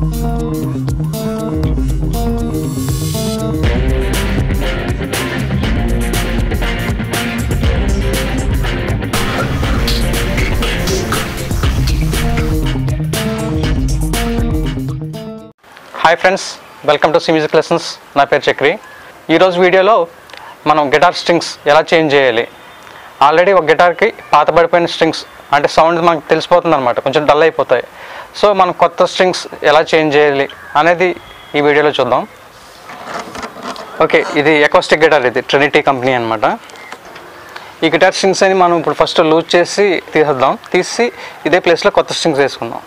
Hi friends welcome to C music lessons నా పేరు చక్రి ఈరోజు వీడియోలో మనం గిటార్ స్ట్రింగ్స్ ఎలా చేంజ్ చేయాలి ఆల్రెడీ ఒక గిటార్కి పాత పడిపోయిన స్ట్రింగ్స్ అంటే సౌండ్ మనకు తెలిసిపోతుంది అనమాట కొంచెం డల్ అయిపోతాయి సో మనం కొత్త స్ట్రింగ్స్ ఎలా చేంజ్ చేయాలి అనేది ఈ వీడియోలో చూద్దాం ఓకే ఇది ఎకోస్టిక్ గిటార్ ఇది ట్రినిటీ కంపెనీ అనమాట ఈ గిటార్ స్ట్రింగ్స్ అని మనం ఇప్పుడు ఫస్ట్ లూజ్ చేసి తీసేద్దాం తీసి ఇదే ప్లేస్లో కొత్త స్ట్రింగ్స్ వేసుకుందాం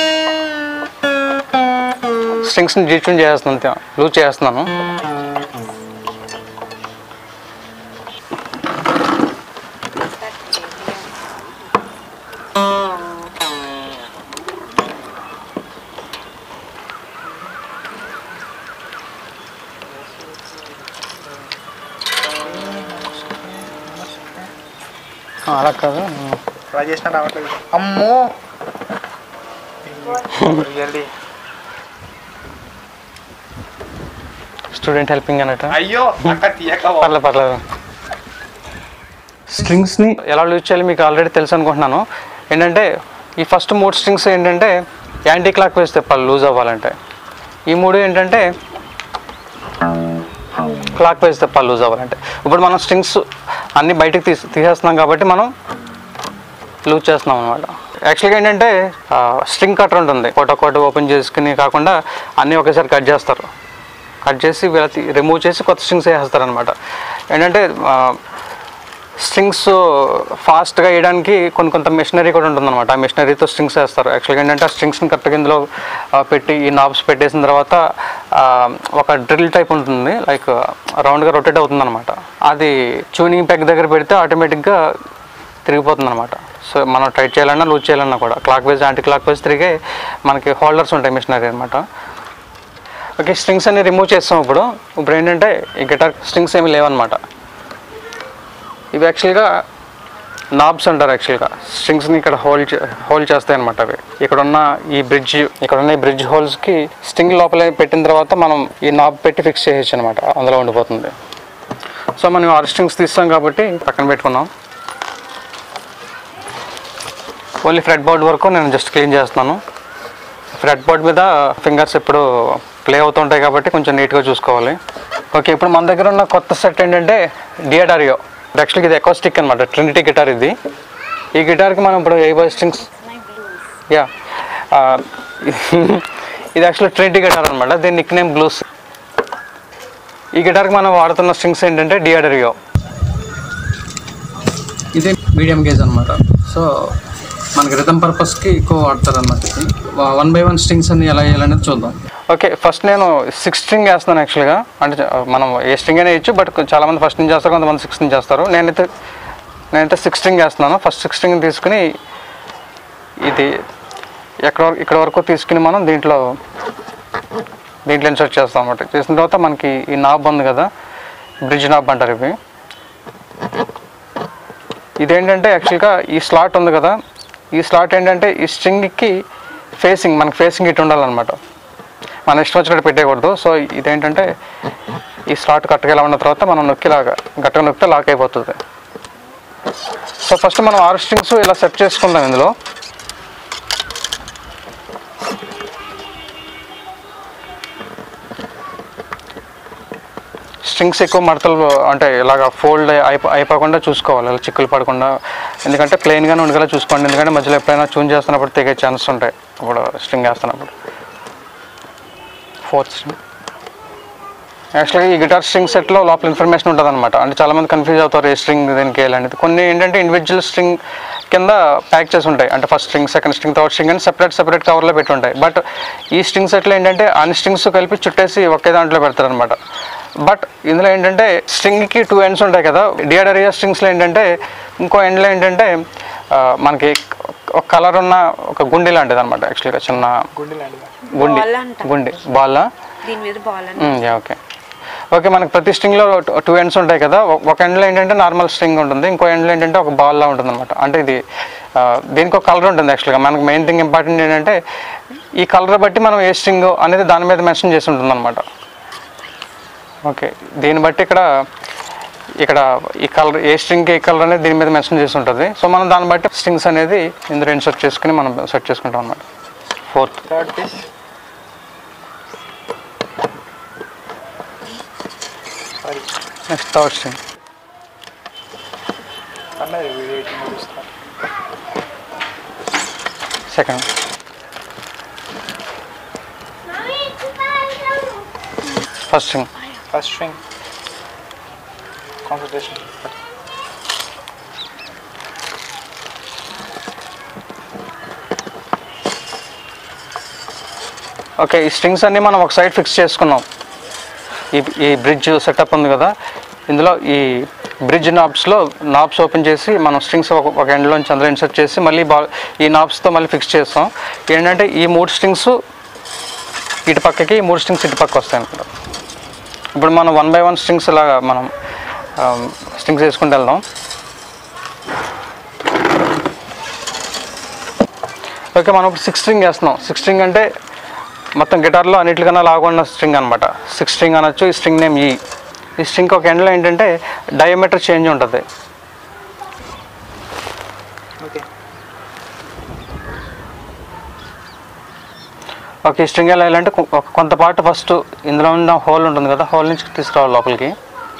స్ట్రింగ్స్ని డిట్యూన్ చేస్తున్నాను లూజ్ చేస్తున్నాను ఆ, అలా కాదు ట్రై చేసినా రావట్లేదు అమ్మో రియల్లీ స్టూడెంట్ హెల్పింగ్ అన్నట్టు అయ్యో అక్క తీయక పర్లేదు పర్లేదు స్ట్రింగ్స్ని ఎలా లూజ్ చేయాలి మీకు ఆల్రెడీ తెలుసు అనుకుంటున్నాను ఏంటంటే ఈ ఫస్ట్ మూడు స్ట్రింగ్స్ ఏంటంటే యాంటీ క్లాక్ వేస్ తిప్పాలి లూజ్ అవ్వాలంటే ఈ మూడు ఏంటంటే క్లాక్ వేస్ తిప్పాలి లూజ్ అవ్వాలంటే ఇప్పుడు మనం స్ట్రింగ్స్ అన్నీ బయటకు తీసి తీసేస్తున్నాం కాబట్టి మనం లూజ్ చేస్తున్నాం అనమాట యాక్చువల్గా ఏంటంటే స్ట్రింగ్ కట్టర్ ఉంటుంది కోట కోట ఓపెన్ చేసుకుని కాకుండా అన్నీ ఒకేసారి కట్ చేస్తారు కట్ చేసి వీళ్ళ రిమూవ్ చేసి కొత్త స్ట్రింగ్స్ వేసేస్తారు అనమాట ఏంటంటే స్ట్రింగ్స్ ఫాస్ట్గా వేయడానికి కొన్ని కొంత మెషినరీ కూడా ఉంటుంది అనమాట ఆ మెషినరీతో స్ట్రింగ్స్ వేస్తారు యాక్చువల్గా ఏంటంటే ఆ స్ట్రింగ్స్ని కరెక్ట్గా ఇందులో ఆ, పెట్టి ఈ నాబ్స్ పెట్టేసిన తర్వాత ఆ, ఒక డ్రిల్ టైప్ ఉంటుంది లైక్ రౌండ్గా రొటేట్ అవుతుంది అనమాట అది ట్యూనింగ్ పెగ్ దగ్గర పెడితే ఆటోమేటిక్గా తిరిగిపోతుంది అనమాట సో మనం టైట్ చేయాలన్నా లూజ్ చేయాలన్నా కూడా clockwise anti clockwise తిరిగే మనకి హోల్డర్స్ ఉంటాయి మిషనరీ అనమాట ఓకే స్ట్రింగ్స్ అన్ని రిమూవ్ చేస్తాం ఇప్పుడు ఇప్పుడు ఏంటంటే ఈ గిటార్ స్ట్రింగ్స్ ఏమి లేవన్నమాట ఇవి యాక్చువల్గా నాబ్స్ అంటారు యాక్చువల్గా స్ట్రింగ్స్ని ఇక్కడ హోల్డ్ హోల్డ్ చేస్తాయి అనమాట అవి ఇక్కడ ఉన్న ఈ బ్రిడ్జ్ ఇక్కడ ఉన్న ఈ బ్రిడ్జ్ హోల్స్కి స్ట్రింగ్ లోపల పెట్టిన తర్వాత మనం ఈ నాబ్ పెట్టి ఫిక్స్ చేయొచ్చు అనమాట అందులో ఉండిపోతుంది సో మనం ఆరు స్ట్రింగ్స్ తీస్తాం కాబట్టి పక్కన పెట్టుకున్నాం ఓన్లీ ఫ్రెడ్ బోర్డ్ వరకు నేను జస్ట్ క్లీన్ చేస్తున్నాను ఫ్రెడ్ బోర్డ్ మీద ఫింగర్స్ ఇప్పుడు ప్లే అవుతుంటాయి కాబట్టి కొంచెం నీట్గా చూసుకోవాలి ఓకే ఇప్పుడు మన దగ్గర ఉన్న కొత్త సెట్ ఏంటంటే డియాడారియో యాక్చువల్గా ఇది ఎకోస్టిక్ అనమాట ట్రినిటీ గిటార్ ఇది ఈ గిటార్కి మనం ఇప్పుడు ఏ బాయ్ స్ట్రింగ్స్ యా ఇది యాక్చువల్లీ ట్రినిటీ గిటార్ అనమాట దీని నిక్ నేమ్ బ్లూస్ ఈ గిటార్కి మనం వాడుతున్న స్ట్రింగ్స్ ఏంటంటే డియాడరియో ఇదే మీడియం గేజ్ అనమాట సో మనకి రిథమ్ పర్పస్కి ఎక్కువ వాడతారు అనమాట ఇది వన్ బై వన్ స్ట్రింగ్స్ అన్ని ఎలా వేయాలనేది చూద్దాం ఓకే ఫస్ట్ నేను సిక్స్ స్ట్రింగ్ వేస్తున్నాను యాక్చువల్గా అంటే చ- మనం ఏ స్ట్రింగ్ అయినా వేయచ్చు బట్ చాలామంది ఫస్ట్ నుంచి చేస్తారు కొంతమంది సిక్స్ నుంచి చేస్తారు నేనైతే నేనైతే సిక్స్ స్ట్రింగ్ వేస్తున్నాను ఫస్ట్ సిక్స్ స్ట్రింగ్ తీసుకుని ఇది ఎక్కడ వరకు ఇక్కడ వరకు తీసుకుని మనం దీంట్లో దీంట్లో ఇన్సర్ట్ చేస్తాం అనమాట చేసిన తర్వాత మనకి ఈ నాబ్ ఉంది కదా బ్రిడ్జ్ నాబ్ అంటారు ఇవి ఇదేంటంటే యాక్చువల్గా ఈ స్లాట్ ఉంది కదా ఈ స్లాట్ ఏంటంటే ఈ స్ట్రింగ్కి ఫేసింగ్ మనకి ఫేసింగ్ ఇటు ఉండాలన్నమాట మన ఇష్టం వచ్చినట్టు పెట్టేయకూడదు సో ఇదేంటంటే ఈ స్లాట్ కరెక్ట్గా ఇలా ఉన్న తర్వాత మనం నొక్కిలాగా గట్టిగా నొక్కితే లాక్ అయిపోతుంది సో ఫస్ట్ మనం ఆరు స్ట్రింగ్స్ ఇలా సెట్ చేసుకుందాం ఇందులో స్ట్రింగ్స్ ఎక్కువ మడతలు అంటే ఇలాగ ఫోల్డ్ అయిపో అయిపోకుండా చూసుకోవాలి ఇలా చిక్కులు పడకుండా ఎందుకంటే ప్లెయిన్గానే ఉండగల చూసుకోండి ఎందుకంటే మధ్యలో ఎప్పుడైనా చూన్ చేస్తున్నప్పుడు తెగే ఛాన్స్ ఉంటాయి ఇప్పుడు స్ట్రింగ్ వేస్తున్నప్పుడు ఫోర్త్ స్ట్రింగ్ యాక్చువల్గా ఈ గిటార్ స్ట్రింగ్ సెట్లో లోపల ఇన్ఫర్మేషన్ ఉంటుంది అనమాట అంటే చాలామంది కన్ఫ్యూజ్ అవుతారు ఏ స్ట్రింగ్ దీనికి వేయాలనేది కొన్ని ఏంటంటే ఇండివిజువల్ స్ట్రింగ్ కింద ప్యాక్ చేసి ఉంటాయి అంటే first string second string third string అని సెపరేట్ సెపరేట్ కవర్లో పెట్టి ఉంటాయి బట్ ఈ స్ట్రింగ్ సెట్లో ఏంటంటే అన్ని స్ట్రింగ్స్ కలిపి చుట్టేసి ఒకే దాంట్లో పెడతారు అనమాట బట్ ఇందులో ఏంటంటే స్ట్రింగ్కి టూ ఎండ్స్ ఉంటాయి కదా డిఆర్ఆర్ఏ స్ట్రింగ్స్లో ఏంటంటే ఇంకో ఎండ్లో ఏంటంటే ఆ, మనకి ఒక కలర్ ఉన్న ఒక గుండె లాంటిది అనమాట యాక్చువల్గా చిన్న గుండె లాంటిదా గుండి Ball అంట. గుండి బాల్ దీని మీద బాల్ అని యా ఓకే ఓకే మనకి ప్రతి స్ట్రింగ్లో టూ ఎండ్స్ ఉంటాయి కదా ఒక- ఒక ఎండ్లో ఏంటంటే నార్మల్ స్ట్రింగ్ ఉంటుంది ఇంకో ఎండ్లో ఏంటంటే ఒక బాల్లా ఉంటుంది అనమాట అంటే ఇది ఆ, దీనికి ఒక కలర్ ఉంటుంది యాక్చువల్గా మనకి మెయిన్ థింగ్ ఇంపార్టెంట్ ఏంటంటే ఈ కలర్ బట్టి మనం ఏ స్ట్రింగ్ అనేది దాని మీద మెన్షన్ చేసి ఉంటుంది అనమాట ఓకే దీన్ని బట్టి ఇక్కడ ఇక్కడ ఈ కలర్ ఏ స్ట్రింగ్ ఏ కలర్ అనేది దీని మీద మెన్షన్ చేసి ఉంటుంది సో మనం దాన్ని బట్టి స్ట్రింగ్స్ అనేది ఇందులో ఇన్సర్ట్ చేసుకుని మనం సెట్ చేసుకుంటాం అనమాట fourth third piece sorry next third string అన్నది వీడియో ఎడిటింగ్ చూస్తాను second first string first string concentration okay ఈ స్ట్రింగ్స్ అన్నీ మనం ఒక సైడ్ ఫిక్స్ చేసుకున్నాం ఈ ఈ బ్రిడ్జ్ సెటప్ ఉంది కదా ఇందులో ఈ బ్రిడ్జ్ నాబ్స్లో నాబ్స్ ఓపెన్ చేసి మనం స్ట్రింగ్స్ ఒక ఒక ఎండ్లోంచి అందులో ఇన్సర్ట్ చేసి మళ్ళీ బా ఈ నాబ్స్తో మళ్ళీ ఫిక్స్ చేస్తాం ఏంటంటే ఈ మూడు స్ట్రింగ్స్ ఇటు పక్కకి ఈ మూడు స్ట్రింగ్స్ ఇటు పక్క వస్తాయి అనమాట ఇప్పుడు మనం వన్ బై వన్ స్ట్రింగ్స్ లాగా మనం స్ట్రింగ్స్ వేసుకుంటూ వెళ్దాం ఓకే మనం ఇప్పుడు సిక్స్ స్ట్రింగ్ వేస్తున్నాం సిక్స్ స్ట్రింగ్ అంటే మొత్తం గిటార్లో అన్నిటికన్నా లాగున్న స్ట్రింగ్ అనమాట సిక్స్ స్ట్రింగ్ అనొచ్చు ఈ స్ట్రింగ్ నేమ్ ఈ ఈ స్ట్రింగ్ ఒక ఎండ్లో ఏంటంటే డయామీటర్ చేంజ్ ఉంటుంది ఓకే ఓకే ఈ స్ట్రింగ్ ఎలా వెళ్ళాలంటే కొ- ఒక కొంత పార్ట్ ఫస్ట్ ఇందులో ఉన్న హోల్ ఉంటుంది కదా హోల్ నుంచి తీసుకురావాలి లోపలికి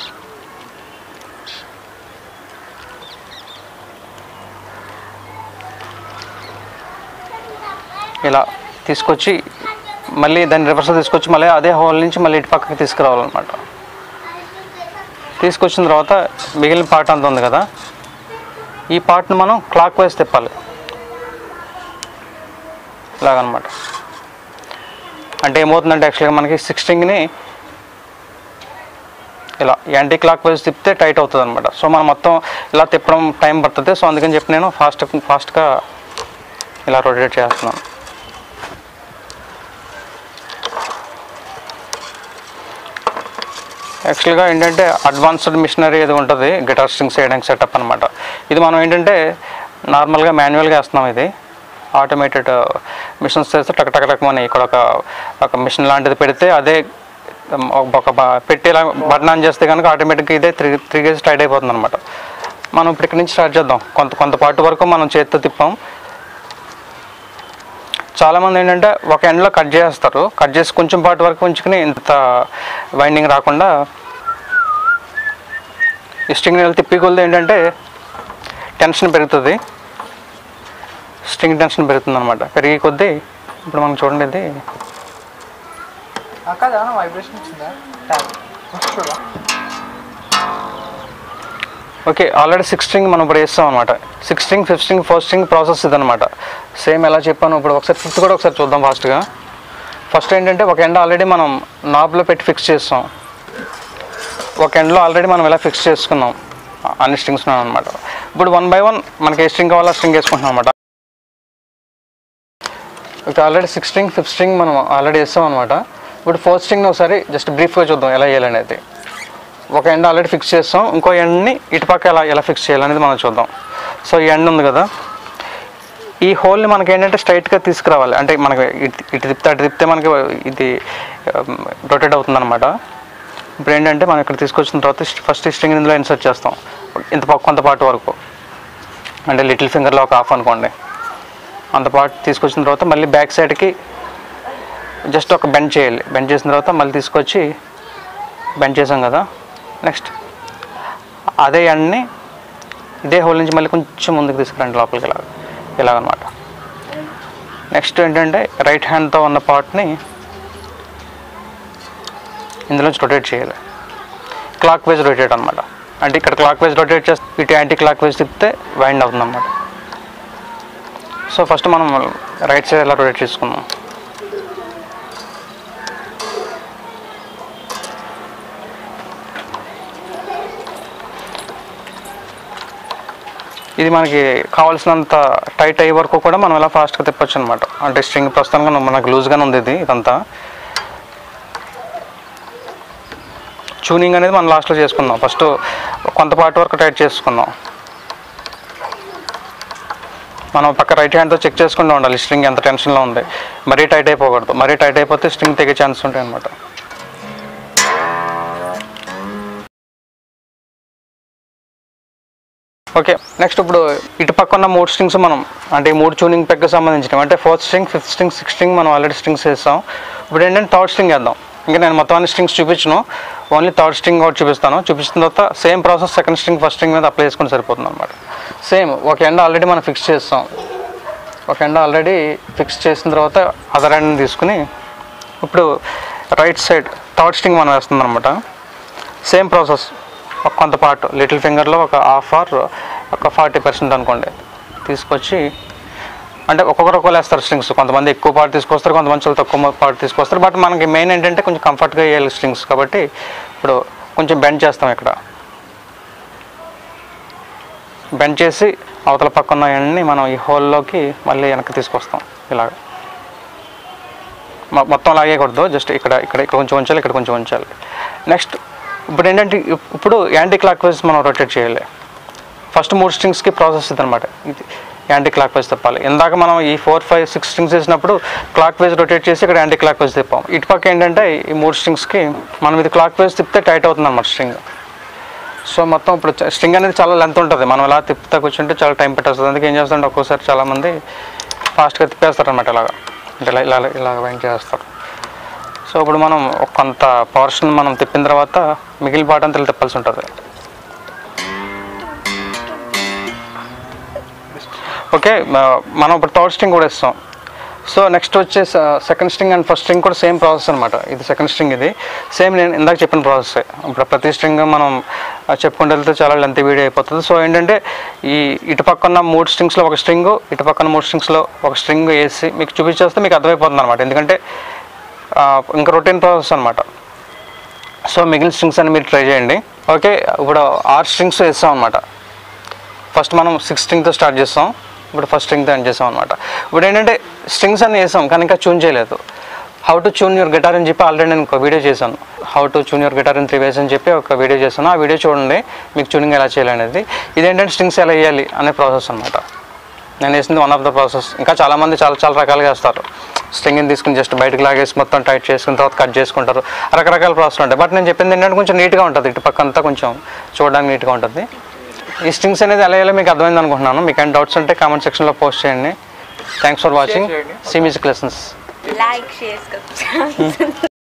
ఇలా తీసుకొచ్చి మళ్ళీ దాన్ని రివర్స్ తీసుకొచ్చి మళ్ళీ అదే హోల్ నుంచి మళ్ళీ ఇటు పక్కకి తీసుకురావాలన్నమాట తీసుకొచ్చిన తర్వాత మిగిలిన పార్ట్ అంత ఉంది కదా ఈ పార్ట్ని మనం క్లాక్ వైజ్ తిప్పాలి ఇలాగనమాట అంటే ఏమవుతుందంటే యాక్చువల్గా మనకి సిక్స్టింగ్ని ఇలా యాంటీ క్లాక్ వైజ్ తిప్పితే టైట్ అవుతుంది అనమాట సో మనం మొత్తం ఇలా తిప్పడం టైం పడుతుంది సో అందుకని చెప్పి నేను ఫాస్ట్ ఫాస్ట్గా ఇలా రొటేట్ చేస్తున్నాను యాక్చువల్గా ఏంటంటే అడ్వాన్స్డ్ మిషనరీ ఏది ఉంటుంది గిటార్ స్ట్రింగ్స్ వేయడానికి సెటప్ అనమాట ఇది మనం ఏంటంటే నార్మల్గా మాన్యువల్గా వేస్తున్నాం ఇది ఆటోమేటెడ్ మిషన్స్ చేస్తే టక్ టక్ టక్ మన ఇక్కడ ఒక ఒక మిషన్ లాంటిది పెడితే అదే um, ఒక బ- పెట్టి ఇలా బటన్ ఆన్ చేస్తే కనుక ఆటోమేటిక్గా ఇదే త్రీ త్రీ గేజ్ టైట్ అయిపోతుంది అనమాట మనం ఇప్పుడు ఇక్కడ నుంచి స్టార్ట్ చేద్దాం కొంత కొంత పాటు వరకు మనం చేతితో తిప్పాం చాలామంది ఏంటంటే ఒక ఎండ్లో కట్ చేస్తారు కట్ చేసి కొంచెం పాటు వరకు ఉంచుకుని ఇంత వైండింగ్ రాకుండా ఈ స్ట్రింగ్ నెల తిప్పి కొలది ఏంటంటే టెన్షన్ పెరుగుతుంది స్ట్రింగ్ టెన్షన్ పెరుగుతుంది అనమాట పెరిగి కొద్దీ ఇప్పుడు మనం చూడండి ఇది అక్క దాని వైబ్రేషన్ వచ్చిందా ట్యాబ్ చూడా ఓకే ఆల్రెడీ సిక్స్ స్ట్రింగ్ మనం ఇప్పుడు వేస్తాం అనమాట six string fifth string fourth string process ఇదనమాట సేమ్ ఎలా చెప్పాను ఇప్పుడు ఒకసారి ఫిఫ్త్ కూడా ఒకసారి చూద్దాం ఫాస్ట్గా ఫస్ట్ ఏంటంటే ఒక ఎండ్ ఆల్రెడీ మనం నాబ్లో పెట్టి ఫిక్స్ చేస్తాం ఒక ఎండ్లో ఆల్రెడీ మనం ఇలా ఫిక్స్ చేసుకున్నాం అన్ని స్ట్రింగ్స్ అనమాట ఇప్పుడు వన్ బై వన్ మనకి ఏ స్ట్రింగ్ కావాలో స్ట్రింగ్ వేసుకుంటున్నాం అనమాట okay already six string fifth string మనం ఆల్రెడీ వేస్తాం అనమాట ఇప్పుడు ఫోర్త్ స్ట్రింగ్ ఒకసారి జస్ట్ బ్రీఫ్గా చూద్దాం ఎలా చేయాలనేది ఒక ఎండ్ ఆల్రెడీ ఫిక్స్ చేస్తాం ఇంకో ఎండ్ని ఇటుపక్క ఎలా ఎలా ఫిక్స్ చేయాలనేది మనం చూద్దాం సో ఈ ఎండ్ ఉంది కదా ఈ హోల్ని మనకి ఏంటంటే స్ట్రైట్గా తీసుకురావాలి అంటే మనకి ఇటు ఇటు తిప్పితే అటు తిప్పితే మనకి ఇది రొటేట్ అవుతుంది అనమాట ఇప్పుడు ఏంటంటే మనం ఇక్కడ తీసుకొచ్చిన తర్వాత ఫస్ట్ స్ట్రింగ్ ఇందులో ఇన్సర్ట్ చేస్తాం ఇంత పక్క కొంత పాటు వరకు అంటే లిటిల్ ఫింగర్లో ఒక హాఫ్ అనుకోండి అంత పార్ట్ తీసుకొచ్చిన తర్వాత మళ్ళీ బ్యాక్ సైడ్కి జస్ట్ ఒక బెండ్ చేయాలి బెండ్ చేసిన తర్వాత మళ్ళీ తీసుకొచ్చి బెండ్ చేసాం కదా నెక్స్ట్ అదే ఎండ్ని ఇదే హోల్ నుంచి మళ్ళీ కొంచెం ముందుకు తీసుకురండి లోపలికి ఇలా ఇలాగనమాట నెక్స్ట్ ఏంటంటే రైట్ హ్యాండ్తో ఉన్న పార్ట్ని ఇందులోంచి రొటేట్ చేయాలి క్లాక్ వైజ్ రొటేట్ అనమాట అంటే ఇక్కడ క్లాక్ వైజ్ రొటేట్ చేస్తే ఇటు యాంటీ క్లాక్ వైజ్ తిప్పితే వైండ్ అవుతుంది అనమాట సో ఫస్ట్ మనం రైట్ సైడ్ ఎలా రొటేట్ చేసుకుందాం ఇది మనకి కావాల్సినంత టైట్ అయ్యే వరకు కూడా మనం ఇలా ఫాస్ట్గా తిప్పొచ్చు అనమాట అంటే స్ట్రింగ్ ప్రస్తుతానికి మనకు లూజ్గానే ఉంది ఇది ఇదంతా ట్యూనింగ్ అనేది మనం లాస్ట్లో చేసుకుందాం ఫస్ట్ కొంత పార్ట్ వరకు టైట్ చేసుకుందాం మనం పక్క రైట్ హ్యాండ్తో చెక్ చేసుకుంటూ ఉండాలి స్ట్రింగ్ ఎంత టెన్షన్లో ఉంది మరీ టైట్ అయిపోకూడదు మరీ టైట్ అయిపోతే స్ట్రింగ్ తెగే ఛాన్స్ ఉంటాయి అనమాట ఓకే నెక్స్ట్ ఇప్పుడు ఇటు పక్క ఉన్న మూడు స్ట్రింగ్స్ మనం అంటే ఈ మూడు ట్యూనింగ్ పెగ్కి సంబంధించినవి అంటే fourth string fifth string sixth string మనం ఆల్రెడీ స్ట్రింగ్స్ వేస్తాం ఇప్పుడు ఏంటంటే థర్డ్ స్ట్రింగ్ వేద్దాం ఇంకా నేను మొత్తం అన్ని స్ట్రింగ్స్ చూపించను ఓన్లీ థర్డ్ స్ట్రింగ్ ఒకటి చూపిస్తాను చూపించిన తర్వాత same process second string first string మీద అప్లై చేసుకుంటే సరిపోతుంది అనమాట సేమ్ ఒక ఎండ్ ఆల్రెడీ మనం ఫిక్స్ చేస్తాం ఒక ఎండ్ ఆల్రెడీ ఫిక్స్ చేసిన తర్వాత అదర్ ఎండ్ తీసుకుని ఇప్పుడు రైట్ సైడ్ థర్డ్ స్ట్రింగ్ మనం వేస్తుంది అనమాట సేమ్ ప్రాసెస్ ఒక కొంత పార్ట్ లిటిల్ ఫింగర్లో ఒక హాఫ్ ఆర్ ఒక ఫార్టీ పర్సెంట్ అనుకోండి తీసుకొచ్చి అంటే ఒక్కొక్కరు ఒక్కొక్కరు వేస్తారు స్ట్రింగ్స్ కొంతమంది ఎక్కువ పార్ట్ తీసుకొస్తారు కొంతమంది చాలా తక్కువ పార్ట్ తీసుకొస్తారు బట్ మనకి మెయిన్ ఏంటంటే కొంచెం కంఫర్ట్గా వేయాలి స్ట్రింగ్స్ కాబట్టి ఇప్పుడు కొంచెం బెండ్ చేస్తాం ఇక్కడ బెండ్ చేసి అవతల పక్కన ఎండ్ని మనం ఈ హోల్లోకి మళ్ళీ వెనక్కి తీసుకొస్తాం ఇలాగ మొ- మొత్తం లాగేయకూడదు జస్ట్ ఇక్కడ ఇక్కడ ఇక్కడ కొంచెం ఉంచాలి ఇక్కడ కొంచెం ఉంచాలి నెక్స్ట్ ఇప్పుడు ఏంటంటే ఇప్- ఇప్పుడు యాంటీ క్లాక్ వైజ్ మనం రొటేట్ చేయాలి ఫస్ట్ మూడు స్ట్రింగ్స్కి ప్రాసెస్ ఇది అనమాట ఇది యాంటీ క్లాక్ వైజ్ తిప్పాలి ఇందాక మనం ఈ ఫోర్ ఫైవ్ సిక్స్ స్ట్రింగ్స్ వేసినప్పుడు క్లాక్ వైజ్ రొటేట్ చేసి ఇక్కడ యాంటీ క్లాక్ వైజ్ తిప్పాం ఇటు పక్క ఏంటంటే ఈ మూడు స్ట్రింగ్స్కి మనం ఇది క్లాక్ వైజ్ తిప్పితే టైట్ అవుతుంది అనమాట స్ట్రింగ్ సో మొత్తం ఇప్పుడు స్ట్రింగ్ అనేది చాలా లెంత్ ఉంటుంది మనం ఇలా తిప్పుతా కూర్చుంటే చాలా టైం పెట్టేస్తుంది అందుకే ఏం చేస్తుంటే ఒక్కోసారి చాలామంది ఫాస్ట్గా తిప్పేస్తారు అనమాట ఇలాగా అంటే ఇలా ఇలా ఇలా వెంట చేస్తారు సో ఇప్పుడు మనం ఒక కొంత పోర్షన్ మనం తిప్పిన తర్వాత మిగిలిన పాట అంతా ఇలా తిప్పాల్సి ఉంటుంది ఓకే మ- మనం ఇప్పుడు థర్డ్ స్ట్రింగ్ కూడా ఇస్తాం సో నెక్స్ట్ వచ్చేసి second string and first string కూడా సేమ్ ప్రాసెస్ అనమాట ఇది సెకండ్ స్ట్రింగ్ ఇది సేమ్ నేను ఇందాక చెప్పిన ప్రాసెస్ ఇప్పుడు ప్రతి స్ట్రింగ్ మనం ఆ, చెప్పుకుంటూ వెళ్తే చాలా లెంత్ వీడియో అయిపోతుంది సో ఏంటంటే ఈ ఇటు పక్కన మూడు స్ట్రింగ్స్లో ఒక స్ట్రింగ్ ఇటు పక్కన మూడు స్ట్రింగ్స్లో ఒక స్ట్రింగ్ వేసి మీకు చూపించేస్తే మీకు అర్థమైపోతుంది అనమాట ఎందుకంటే ఆ, ఇంకా రొటీన్ ప్రాసెస్ అనమాట సో మిగిలిన స్ట్రింగ్స్ అని మీరు ట్రై చేయండి ఓకే ఇప్పుడు ఆరు స్ట్రింగ్స్ వేస్తాం అనమాట ఫస్ట్ మనం సిక్స్ స్ట్రింగ్తో స్టార్ట్ చేస్తాం ఇప్పుడు ఫస్ట్ స్ట్రింగ్తో ఎండ్ చేసాం అనమాట ఇప్పుడు ఏంటంటే స్ట్రింగ్స్ అన్ని వేసాం కానీ ఇంకా ట్యూన్ చేయలేదు how to tune your guitar అని చెప్పి ఆల్రెడీ నేను ఒక వీడియో చేశాను how to tune your guitar in three ways అని చెప్పి ఒక వీడియో చేశాను ఆ వీడియో చూడండి మీకు ట్యూనింగ్ ఎలా చేయాలనేది ఇదేంటంటే స్ట్రింగ్స్ ఎలా వేయాలి అనే ప్రాసెస్ అనమాట నేను వేసింది వన్ ఆఫ్ ద ప్రాసెస్ ఇంకా చాలామంది చాలా చాలా రకాలుగా వేస్తారు స్ట్రింగ్ని తీసుకుని జస్ట్ బయటకు లాగేసి మొత్తం టైట్ చేసుకున్న తర్వాత కట్ చేసుకుంటారు రకరకాల ప్రాసెస్ ఉంటాయి బట్ నేను చెప్పింది ఏంటంటే కొంచెం నీట్గా ఉంటుంది ఇటు పక్క అంతా కొంచెం చూడడానికి నీట్గా ఉంటుంది ఈ స్ట్రింగ్స్ అనేది ఎలా వేయాలో మీకు అర్థమైంది అనుకుంటున్నాను మీకు ఏమైనా డౌట్స్ ఉంటే కామెంట్ సెక్షన్లో పోస్ట్ చేయండి థ్యాంక్స్ ఫర్ వాచింగ్ చేయండి. C music lessons like, share, subscribe.